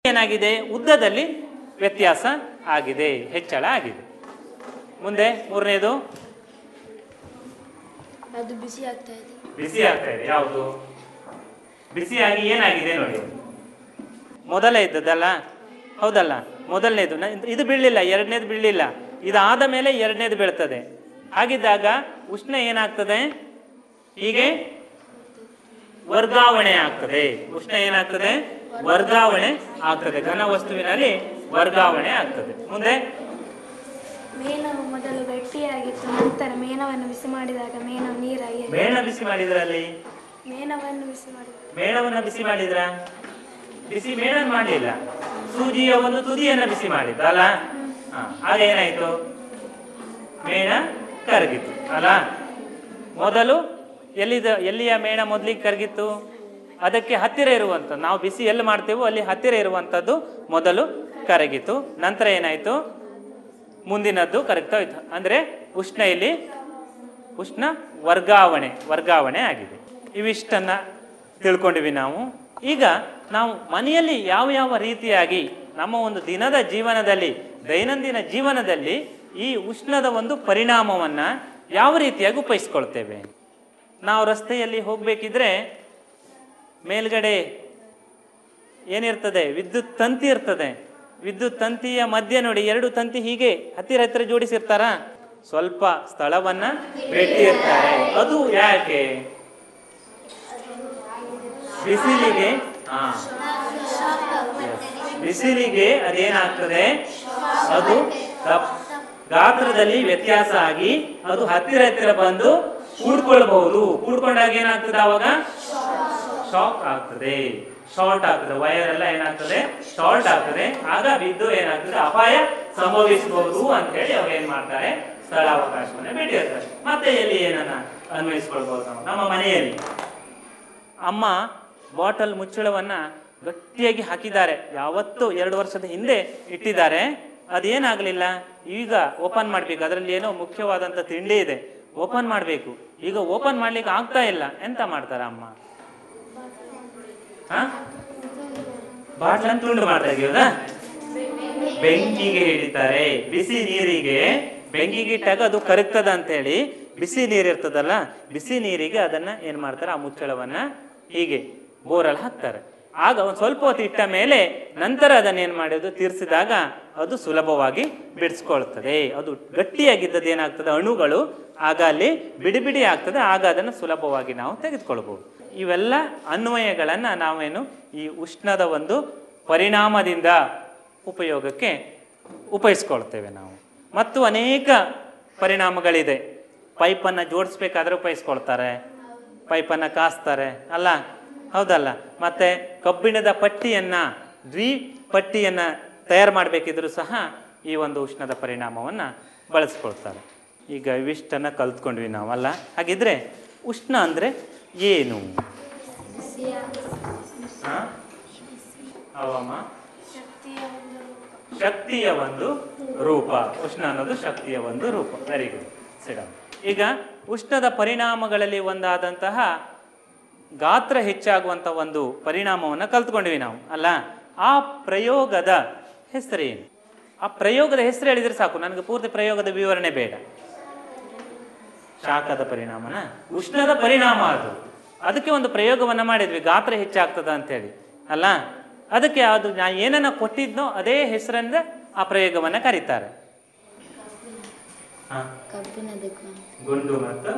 ಏನಾಗಿದೆ ಉದ್ದದಲ್ಲಿ ವ್ಯತ್ಯಾಸ ಆಗಿದೆ ಹೆಚ್ಚಳ ಆಗಿದೆ ಮುಂದೆ ಮೂರನೇದು ಅದು ಬಿಸಿ ಆಗ್ತಾ ಇದೆ ಬಿಸಿ ಆಗ್ತಾ ಇದೆ ಯಾವುದು ಬಿಸಿಯಾಗಿ ಏನಾಗಿದೆ ನೋಡಿ ಮೊದಲೇ ಇದ್ದದಲ್ಲ ಹೌದಲ್ಲ ಮೊದಲನೇದು ನ- ಇದು ಬೀಳಲಿಲ್ಲ ಎರಡನೇದು ಬೀಳಲಿಲ್ಲ ಇದಾದ ಮೇಲೆ ಎರಡನೇದು ಬೀಳ್ತದೆ ಹಾಗಿದ್ದಾಗ ಉಷ್ಣ ಏನಾಗ್ತದೆ ಹೀಗೆ ವರ್ಗಾವಣೆ ಆಗ್ತದೆ ಉಷ್ಣ ಏನಾಗ್ತದೆ ವರ್ಗಾವಣೆ ಆಗ್ತದೆ ಘನ ವಸ್ತುವಿನಲ್ಲಿ ವರ್ಗಾವಣೆ ಆಗ್ತದೆ ಮುಂದೆ ಮೇಣವು ಮೊದಲು ಗಟ್ಟಿಯಾಗಿತ್ತು ನಂತರ ಮೇಣವನ್ನು ಬಿಸಿ ಮಾಡಿದಾಗ ಮೇಣವು ನೀರಾಗಿ ಮೇಣ ಬಿಸಿ ಮಾಡಿದ್ರಲ್ಲಿ ಮೇಣವನ್ನು ಬಿಸಿ ಮಾಡಿದಾಗ ಮೇಣವನ್ನ ಬಿಸಿ ಮಾಡಿದ್ರ ಬಿಸಿ ಮೇಣ ಮಾಡಲಿಲ್ಲ ಸೂಜಿಯ ಒಂದು ತುದಿಯನ್ನ ಬಿಸಿ ಮಾಡಿದ್ದ ಅಲ್ಲ ಹ, ಆಗ ಏನಾಯ್ತು ಮೇಣ ಕರಗಿತು ಅಲ್ಲ ಮೊದಲು ಎಲ್ಲಿದ ಎಲ್ಲಿಯ ಮೇಣ ಮೊದಲಿಗೆ ಕರಗಿತ್ತು ಅದಕ್ಕೆ ಹತ್ತಿರ ಇರುವಂಥದ್ದು ನಾವು ಬಿಸಿ ಎಲ್ಲಿ ಮಾಡ್ತೇವೋ ಅಲ್ಲಿ ಹತ್ತಿರ ಇರುವಂಥದ್ದು ಮೊದಲು ಕರಗಿತು ನಂತರ ಏನಾಯ್ತು ಮುಂದಿನದ್ದು ಕರಗ್ತಾ ಹೋಯ್ತು ಅಂದ್ರೆ ಉಷ್ಣ ಇಲ್ಲಿ ಉಷ್ಣ ವರ್ಗಾವಣೆ ವರ್ಗಾವಣೆ ಆಗಿದೆ ಇವಿಷ್ಟನ್ನ ತಿಳ್ಕೊಂಡಿವಿ ನಾವು ಈಗ ನಾವು ಮನೆಯಲ್ಲಿ ಯಾವ ಯಾವ ರೀತಿಯಾಗಿ ನಮ್ಮ ಒಂದು ದಿನದ ಜೀವನದಲ್ಲಿ ದೈನಂದಿನ ಜೀವನದಲ್ಲಿ ಈ ಉಷ್ಣದ ಒಂದು ಪರಿಣಾಮವನ್ನ ಯಾವ ರೀತಿಯಾಗಿ ಉಪಯೋಗಿಸ್ಕೊಳ್ತೇವೆ ನಾವು ರಸ್ತೆಯಲ್ಲಿ ಹೋಗ್ಬೇಕಿದ್ರೆ ಮೇಲ್ಗಡೆ ಏನಿರ್ತದೆ ವಿದ್ಯುತ್ ತಂತಿ ಇರ್ತದೆ ವಿದ್ಯುತ್ ತಂತಿಯ ಮಧ್ಯೆ ನೋಡಿ ಎರಡು ತಂತಿ ಹೀಗೆ ಹತ್ತಿರ ಹತ್ತಿರ ಜೋಡಿಸಿರ್ತಾರ ಸ್ವಲ್ಪ ಸ್ಥಳವನ್ನ ಬಿಟ್ಟಿರ್ತಾರೆ ಅದು ಯಾಕೆ ಬಿಸಿಲಿಗೆ ಹಾ ಬಿಸಿಲಿಗೆ ಅದೇನಾಗ್ತದೆ ಅದು ದಪ್- ಗಾತ್ರದಲ್ಲಿ ವ್ಯತ್ಯಾಸ ಆಗಿ ಅದು ಹತ್ತಿರ ಹತ್ತಿರ ಬಂದು ಕೂಡ್ಕೊಳ್ಬಹುದು ಕೂಡ್ಕೊಂಡಾಗ ಏನಾಗ್ತದೆ ಅವಾಗ ಶಾಕ್ ಆಗ್ತದೆ ಶಾರ್ಟ್ ಆಗ್ತದೆ ವೈರ್ ಎಲ್ಲ ಏನಾಗ್ತದೆ ಶಾರ್ಟ್ ಆಗ್ತದೆ ಆಗ ಬಿದ್ದು ಏನಾಗ್ತದೆ ಅಪಾಯ ಸಂಭವಿಸಬಹುದು ಅಂತ ಹೇಳಿ ಅವ್ರು ಏನ್ ಮಾಡ್ತಾರೆ ಸ್ಥಳಾವಕಾಶವನ್ನ ಬಿಟ್ಟಿರ್ತಾರೆ ಮತ್ತೆ ಎಲ್ಲಿ ಏನನ್ನ ಅನ್ವಯಿಸ್ಕೊಳ್ಬಹುದು ನಾವು ನಮ್ಮ ಮನೆಯಲ್ಲಿ ಅಮ್ಮ ಬಾಟಲ್ ಮುಚ್ಚಳವನ್ನ ಗಟ್ಟಿಯಾಗಿ ಹಾಕಿದ್ದಾರೆ ಯಾವತ್ತು ಎರಡು ವರ್ಷದ ಹಿಂದೆ ಇಟ್ಟಿದ್ದಾರೆ ಅದೇನಾಗಲಿಲ್ಲ ಈಗ ಓಪನ್ ಮಾಡ್ಬೇಕು ಅದರಲ್ಲಿ ಏನೋ ಮುಖ್ಯವಾದಂತ ತಿಂಡಿ ಇದೆ ಓಪನ್ ಮಾಡಬೇಕು ಈಗ ಓಪನ್ ಮಾಡ್ಲಿಕ್ಕೆ ಆಗ್ತಾ ಇಲ್ಲ ಎಂತ ಮಾಡ್ತಾರ ಅಮ್ಮ ಹಾ ಬಾಟ್ಲನ್ನು ತುಂಡು ಮಾಡ್ತಾ ಇದೀವಲ್ಲ ಬೆಂಕಿಗೆ ಹಿಡಿತಾರೆ ಬಿಸಿ ನೀರಿಗೆ ಬೆಂಕಿಗೆ ಇಟ್ಟಾಗ ಅದು ಕರಗ್ತದ ಅಂತ ಹೇಳಿ ಬಿಸಿ ನೀರು ಇರ್ತದಲ್ಲ ಬಿಸಿ ನೀರಿಗೆ ಅದನ್ನ ಏನ್ ಮಾಡ್ತಾರೆ ಆ ಮುಚ್ಚಳವನ್ನ ಹೀಗೆ ಬೋರಲ್ಲಿ ಹಾಕ್ತಾರೆ ಆಗ ಒಂದ್ ಸ್ವಲ್ಪ ಹೊತ್ತು ಇಟ್ಟ ಮೇಲೆ ನಂತರ ಅದನ್ನ ಏನ್ ಮಾಡೋದು ತೀರ್ಸಿದಾಗ ಅದು ಸುಲಭವಾಗಿ ಬಿಡಿಸ್ಕೊಳ್ತದೆ ಅದು ಗಟ್ಟಿಯಾಗಿದ್ದದ್ದು ಏನಾಗ್ತದೆ ಅಣುಗಳು ಆಗ ಅಲ್ಲಿ ಬಿಡಿ ಬಿಡಿ ಆಗ್ತದೆ ಆಗ ಅದನ್ನು ಸುಲಭವಾಗಿ ನಾವು ತೆಗೆದುಕೊಳ್ಬಹುದು ಇವೆಲ್ಲ ಅನ್ವಯಗಳನ್ನ ನಾವೇನು ಈ ಉಷ್ಣದ ಒಂದು ಪರಿಣಾಮದಿಂದ ಉಪಯೋಗಕ್ಕೆ ಉಪಯೋಗಿಸ್ಕೊಳ್ತೇವೆ ನಾವು ಮತ್ತು ಅನೇಕ ಪರಿಣಾಮಗಳಿದೆ ಪೈಪನ್ನು ಜೋಡಿಸ್ಬೇಕಾದ್ರೆ ಉಪಯೋಗಿಸ್ಕೊಳ್ತಾರೆ ಪೈಪನ್ನು ಕಾಸ್ತಾರೆ ಅಲ್ಲ ಹೌದಲ್ಲ ಮತ್ತೆ ಕಬ್ಬಿಣದ ಪಟ್ಟಿಯನ್ನ ದ್ವಿ ಪಟ್ಟಿಯನ್ನ ತಯಾರು ಮಾಡಬೇಕಿದ್ರೂ ಸಹ ಈ ಒಂದು ಉಷ್ಣದ ಪರಿಣಾಮವನ್ನ ಬಳಸ್ಕೊಳ್ತಾರೆ ಈಗ ಇವಿಷ್ಟನ್ನ ಕಲ್ತ್ಕೊಂಡ್ವಿ ನಾವು ಅಲ್ಲ ಹಾಗಿದ್ರೆ ಉಷ್ಣ ಅಂದ್ರೆ ಏನು ಹಾ? ಅವಮ್ಮ ಶಕ್ತಿಯ ಒಂದು ಶಕ್ತಿಯ ಒಂದು ರೂಪ ಉಷ್ಣ ಅನ್ನೋದು ಶಕ್ತಿಯ ಒಂದು ರೂಪ ವೆರಿ ಗುಡ್ ಸಿಡಮ್ ಈಗ ಉಷ್ಣದ ಪರಿಣಾಮಗಳಲ್ಲಿ ಒಂದಾದಂತಹ ಗಾತ್ರ ಹೆಚ್ಚಾಗುವಂತ ಒಂದು ಪರಿಣಾಮವನ್ನು ಕಲ್ತ್ಕೊಂಡ್ವಿ ನಾವು ಅಲ್ಲ ಆ ಪ್ರಯೋಗದ ಹೆಸರೇನು ಆ ಪ್ರಯೋಗದ ಹೆಸರು ಹೇಳಿದ್ರೆ ಸಾಕು ನನಗೆ ಪೂರ್ತಿ ಪ್ರಯೋಗದ ವಿವರಣೆ ಬೇಡ ಶಾಖದ ಪರಿಣಾಮನ ಉಷ್ಣದ ಪರಿಣಾಮ ಅದು ಅದಕ್ಕೆ ಒಂದು ಪ್ರಯೋಗವನ್ನ ಮಾಡಿದ್ವಿ ಗಾತ್ರ ಹೆಚ್ಚಾಗ್ತದ ಅಂತೇಳಿ ಅಲ್ಲ ಅದಕ್ಕೆ ಅದು ನಾ ಏನನ್ನ ಕೊಟ್ಟಿದ್ನೋ ಅದೇ ಹೆಸರಿಂದ ಆ ಪ್ರಯೋಗವನ್ನ ಕರೀತಾರೆ ಹಾ, ಕಬ್ಬಿಣದ ಗುಂಡು ಮತ್ತು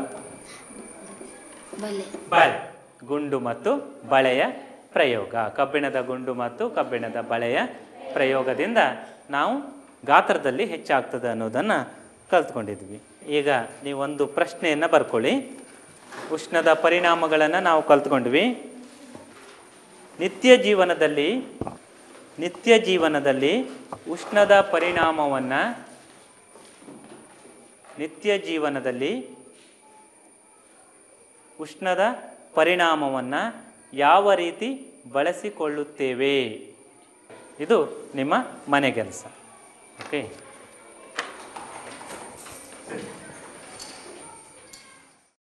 ಬಲೆ ಬಳೆ ಗುಂಡು ಮತ್ತು ಬಳೆಯ ಪ್ರಯೋಗ ಕಬ್ಬಿಣದ ಗುಂಡು ಮತ್ತು ಕಬ್ಬಿಣದ ಬಳೆಯ ಪ್ರಯೋಗದಿಂದ ನಾವು ಗಾತ್ರದಲ್ಲಿ ಹೆಚ್ಚಾಗ್ತದೆ ಅನ್ನೋದನ್ನ ಕಲ್ತ್ಕೊಂಡಿದ್ವಿ ಈಗ ನೀವೊಂದು ಪ್ರಶ್ನೆಯನ್ನ ಬರ್ಕೊಳ್ಳಿ ಉಷ್ಣದ ಪರಿಣಾಮಗಳನ್ನು ನಾವು ಕಲ್ತ್ಕೊಂಡ್ವಿ ನಿತ್ಯ ಜೀವನದಲ್ಲಿ ನಿತ್ಯ ಜೀವನದಲ್ಲಿ ಉಷ್ಣದ ಪರಿಣಾಮವನ್ನು ನಿತ್ಯ ಜೀವನದಲ್ಲಿ ಉಷ್ಣದ ಪರಿಣಾಮವನ್ನು ಯಾವ ರೀತಿ ಬಳಸಿಕೊಳ್ಳುತ್ತೇವೆ ಇದು ನಿಮ್ಮ ಮನೆ ಕೆಲಸ ಓಕೆ